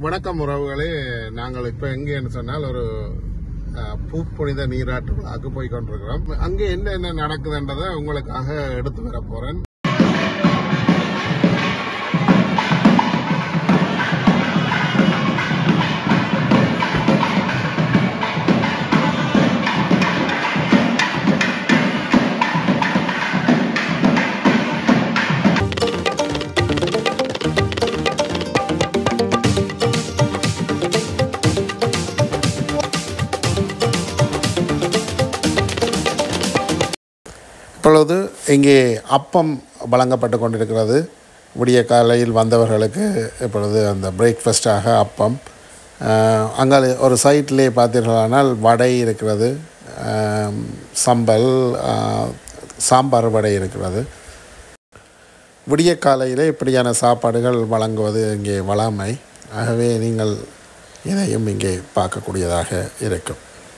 வணக்கம் உறவுகளே நாங்கள் இப்ப எங்கன்னு சொன்னால் ஒரு அஹ், பூப்புனித நீராட்டு விழாக்கு போய் கொண்டிருக்கிறோம் அங்கே என்ன என்ன நடக்குதுன்றதை உங்களுக்காக எடுத்து வர போறேன் இப்பொழுது இங்கே அப்பம் வழங்கப்பட்டு கொண்டிருக்கிறது விடிய காலையில் வந்தவர்களுக்கு இப்பொழுது அந்த பிரேக்ஃபாஸ்டாக அப்பம் அஹ், அங்கே ஒரு சைட்லேயே பார்த்தீர்களானால் வடை இருக்கிறது அஹ், சம்பல் அஹ், சாம்பார் வடை இருக்கிறது விடிய காலையிலே இப்படியான சாப்பாடுகள் வழங்குவது இங்கே வளாமை ஆகவே நீங்கள் இதையும் இங்கே பார்க்கக்கூடியதாக இருக்கும்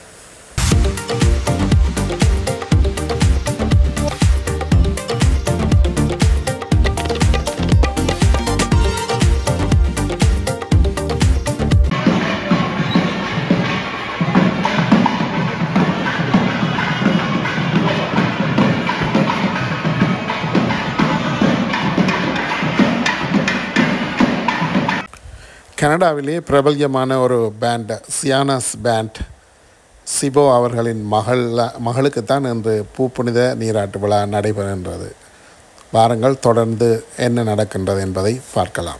கனடாவிலே பிரபல்யமான ஒரு பேண்ட் சியானஸ் பேண்ட் சிபோ அவர்களின் மகள் மகளுக்குத்தான் இன்று பூப்புனித நீராட்டு விழா நடைபெறுகின்றது வாருங்கள் தொடர்ந்து என்ன நடக்கின்றது என்பதை பார்க்கலாம்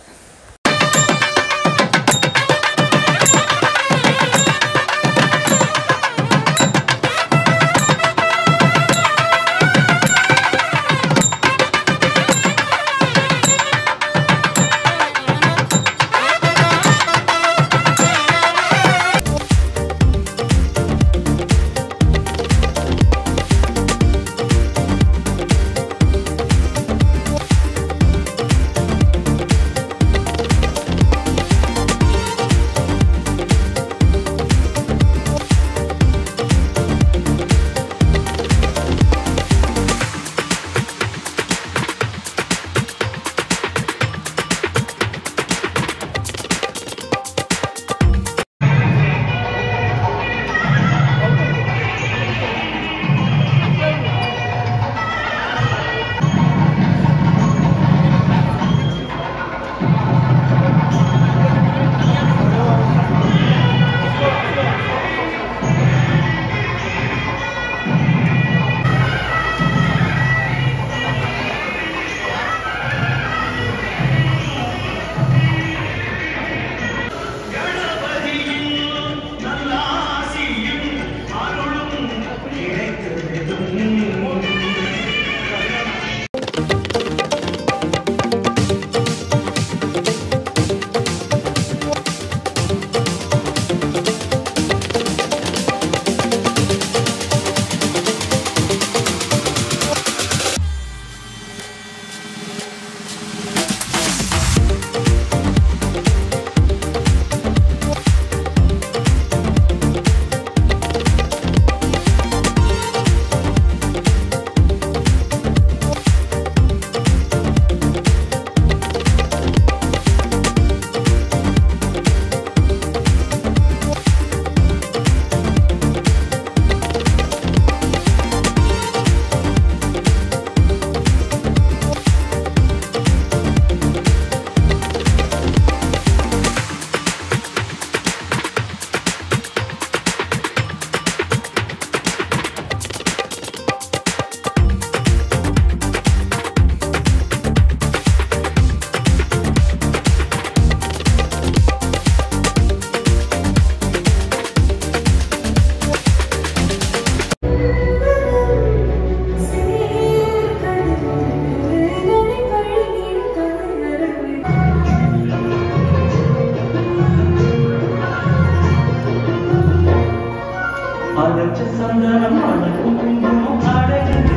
அரைச்ச சந்தனம் அழகும் குங்குமம் அழகு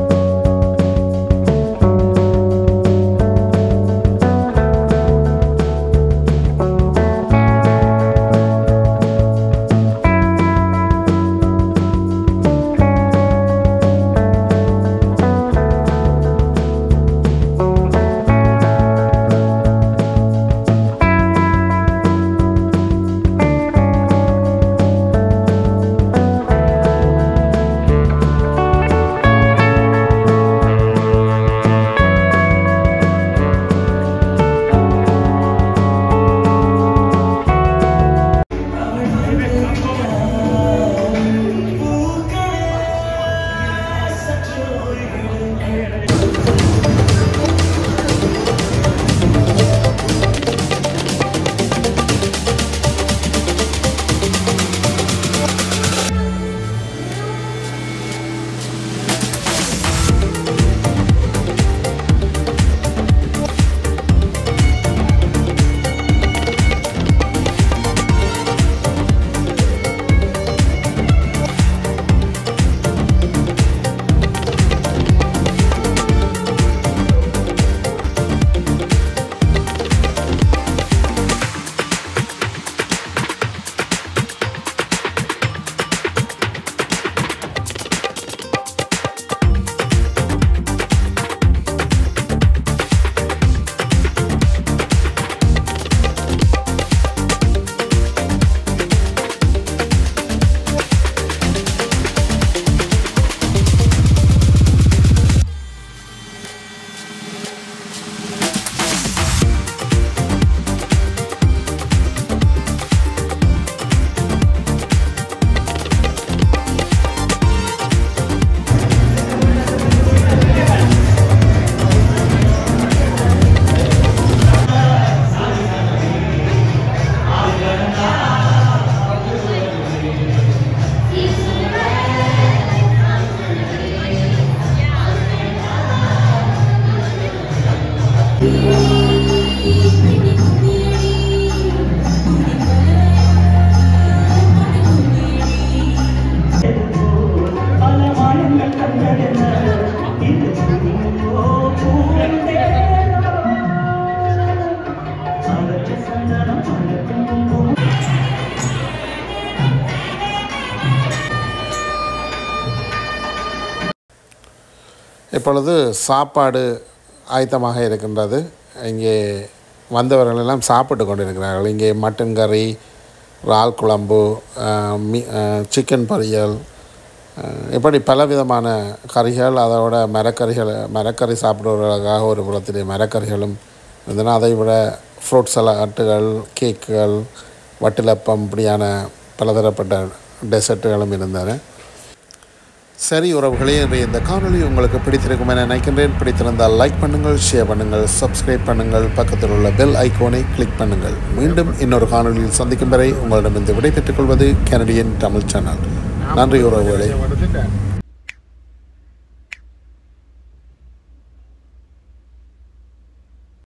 ஆ பல மாயங்கள் கண்டதென்ன இது பூவோ பூந்தேரோ அரைச்ச சந்தனம் மணக்கும் குங்குமம் இப்பொழுது சாப்பாடு ஆயத்தமாக இருக்கின்றது இங்கே வந்தவர்கள் எல்லாம் சாப்பிட்டு கொண்டிருக்கிறார்கள் இங்கே மட்டன் கறி இறால் குழம்பு அஹ், மீ அஹ், சிக்கன் பொரியல் அஹ், இப்படி பலவிதமான கறிகள் அதோட மரக்கறிகள் மரக்கறி சாப்பிடுவதற்காக ஒரு புறத்திலே மரக்கறிகளும் இருந்தன அதை விட ஃப்ரூட் சலாட்டுகள் கேக்குகள் வட்டிலப்பம் இப்படியான பலதரப்பட்ட டெசர்ட்டுகளும் இருந்தன சரி உறவுகளே இன்றைய இந்த காணொளி உங்களுக்கு பிடித்திருக்கும் என நினைக்கின்றேன் பிடித்திருந்தால் லைக் பண்ணுங்கள் ஷேர் பண்ணுங்கள் சப்ஸ்கிரைப் பண்ணுங்கள் பக்கத்தில் உள்ள பெல் ஐக்கோனை கிளிக் பண்ணுங்கள் மீண்டும் இன்னொரு காணொளியில் சந்திக்கும் வரை உங்களிடமிருந்து விடைபெற்றுக் கொள்வது கனடியன் தமிழ் சேனல் நன்றி உறவுகளே